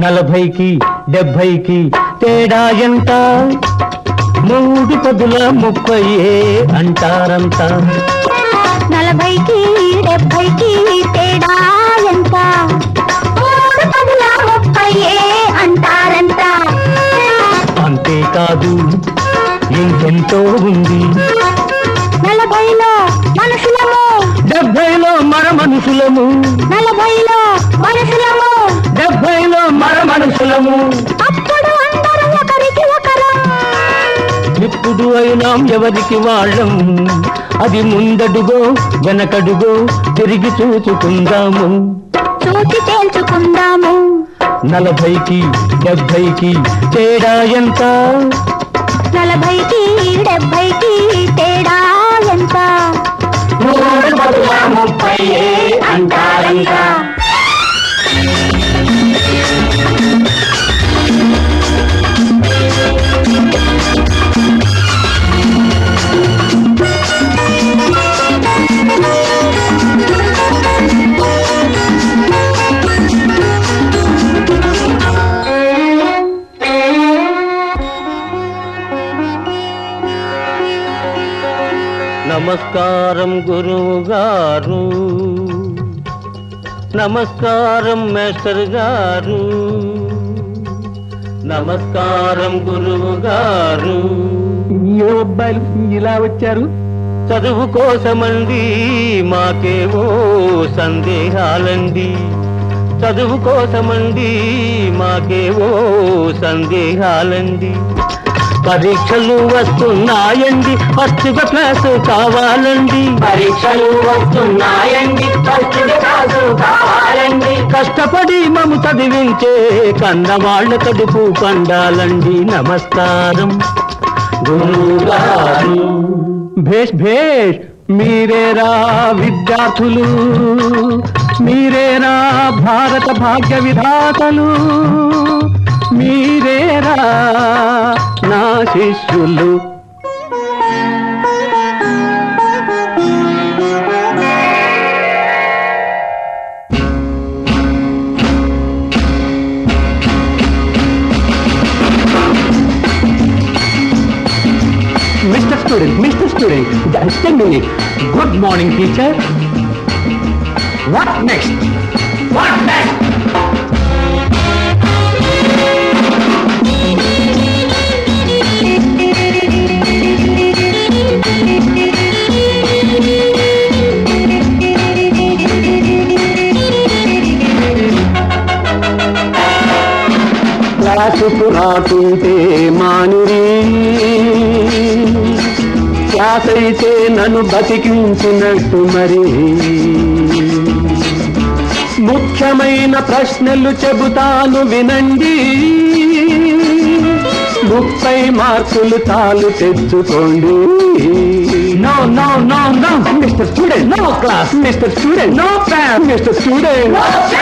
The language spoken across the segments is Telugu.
నలభైకి డెబ్భైకి తేడా ఎంత మూడు పదుల ముప్పై అంటారంతా నలభైకి డెబ్బైకి తేడా ఎంత మూడు పదుల ముప్పై అంటారంట అంతేకాదు ఇంకెంతో ఉంది నలభైలో మనుషులము డెబ్భైలో మన మనుషులము నలభైలో మనుషులము డెబ్భైలో మన మనుషులము అప్పుడు అందరం ఒకరికి ఒకరం ఇప్పుడు అయినాం ఎవరికి వాళ్ళం అది ముందడుగో వెనకడుగో తిరిగి చూచుకుందాము చూసి తేల్చుకుందాము నలభైకి డెబ్భైకి తేడా ఎంత నలభైకి డెబ్బైకి తేడా ఎంత మూడు పదుల ముప్పై అంటారంట నమస్కారం గురువు గారు నమస్కారం మేస్టర్ గారు నమస్కారం గురువు గారు ఏ అబ్బాయిలు ఇలా వచ్చారు చదువు కోసమండి మాకేవో సందేహాలండి చదువు కోసమండి మాకేవో సందేహాలండి పరీక్షలు వస్తున్నాయండి ఫస్ట్ క్లాసు కావాలండి పరీక్షలు వస్తున్నాయండి ఫస్ట్ క్లాసు కావాలండి కష్టపడి మము చదివించే కన్నవాళ్ళ కడుపు పండాలండి నమస్కారం గురువుగారు భేష్ భేష్ మీరేరా విద్యార్థులు మీరేరా భారత భాగ్య విధాతలు మీరేరా నా శిష్యులు Mr. Student, Mr. Student, just a minute. Good morning, teacher. What next? What next? క్లాసుకు రాకుంటే మానిరి క్లాస్ అయితే నన్ను బతికించినట్టు మరి ముఖ్యమైన ప్రశ్నలు చెబుతాను వినండి ముప్పై మార్కులు తాలు తెచ్చుకోండి no no no no mister student no class mister student no class mister student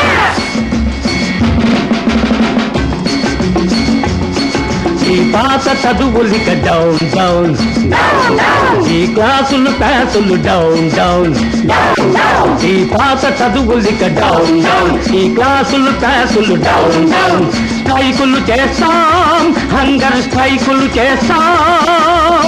ఈ పాత చదువులిక డౌన్ డౌన్ ఈ క్లాసులు క్లాసులు డౌన్ డౌన్ ఈ పాత చదువులిక డౌన్ డౌన్ ఈ క్లాసులు క్లాసులు డౌన్ డౌన్ స్ట్రైకులు చేస్తాం హంగర్ స్ట్రైకులు చేస్తాం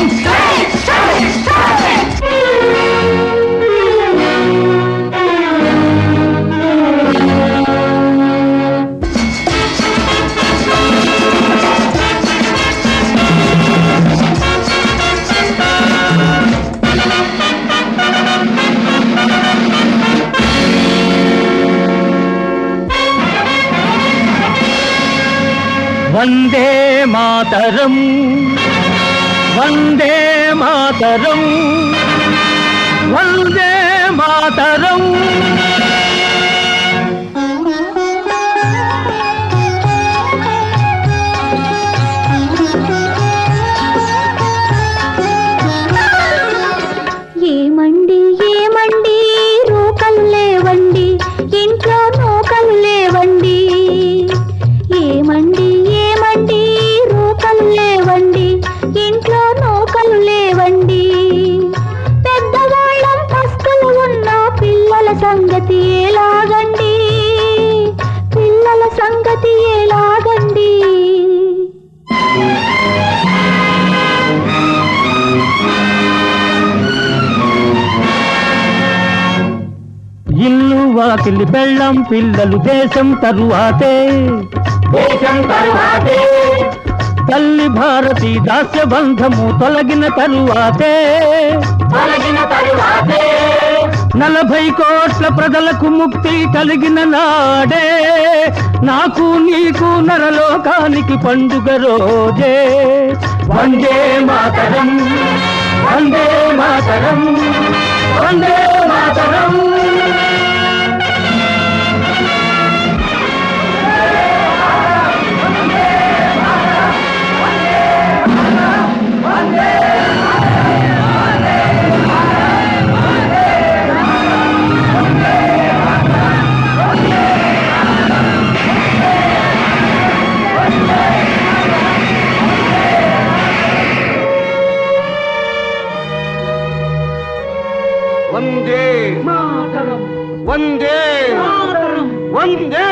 వందే మాతరం వందే మాతరం వందే మాతరం ఏమండి ఏమండి రూకలు లేవండి ఇంట్లో నూకలు లేవండి ఏమండి ఏమండి రూకలు లేవండి ఇంట్లో నూకలు లేవండి పెద్దవాళ్ళం పస్తులు ఉన్న పిల్లల సంగతి వాకిలి పెళ్ళం పిల్లలు దేశం తరువాతే దేశం తరువాతే తల్లి భారతి దాస్య బంధము తొలగిన తరువాతే తొలగిన తరువాతే నలభై కోట్ల ప్రజలకు ముక్తి కలిగిన నాడే నాకు నీకు నరలోకానికి పండుగ రోజే వందే మాతరం వందే మాతరం వందే మాతరం వందే వందే వందే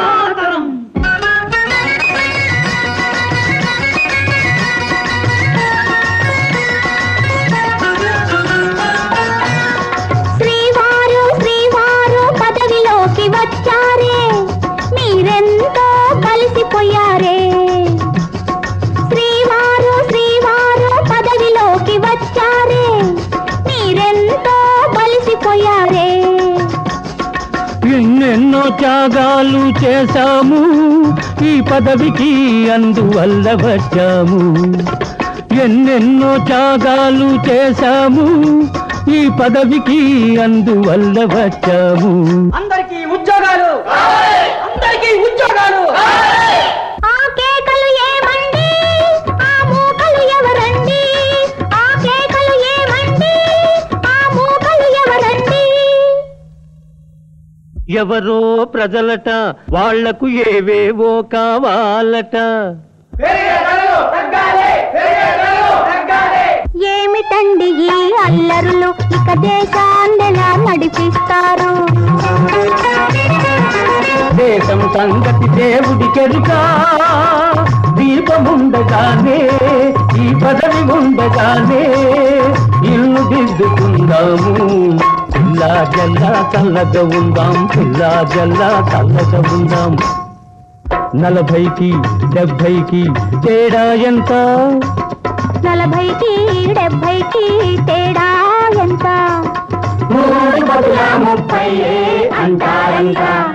శ్రీవారు శ్రీవారు పదవిలోకి వచ్చారే మీరెంతో కలిసిపోయారే శ్రీవారు శ్రీవారు పదవిలోకి వచ్చారే మీరెంతో కలిసిపోయారే ఎన్నెన్నో త్యాగాలు చేశాము ఈ పదవికి అందువల్ల వచ్చాము ఎన్నెన్నో త్యాగాలు చేశాము ఈ పదవికి అందువల్ల వచ్చాము అందరికీ ఉద్యోగాలు అందరికీ ఉద్యోగాలు ఆ కేకలు ఏమండి ఆ మూకలు ఎవరండి ఆ కేకలు ఏమండి ఆ మూకలు ఎవరండి ఎవరో ప్రజలట వాళ్లకు ఏవేవో కావాలట ఏమిటండి ఈ అల్లరులు ఇక దేశాన్నెలా నడిపిస్తారు దేశం సంగతి దేవుడి కెరుక దీపముండగానే ఈ పదవి ఉండగానే ఇల్లు దిద్దుకుందాము పిల్లా జల్లా చల్లగా ఉందాం పిల్లా జల్లా చల్లగా ఉందాం నలభైకి డెబ్భైకి తేడా ఎంత నలభైకి డెబ్భైకి తేడా ఎంత మూడు బదుల ముప్పై అంటారంట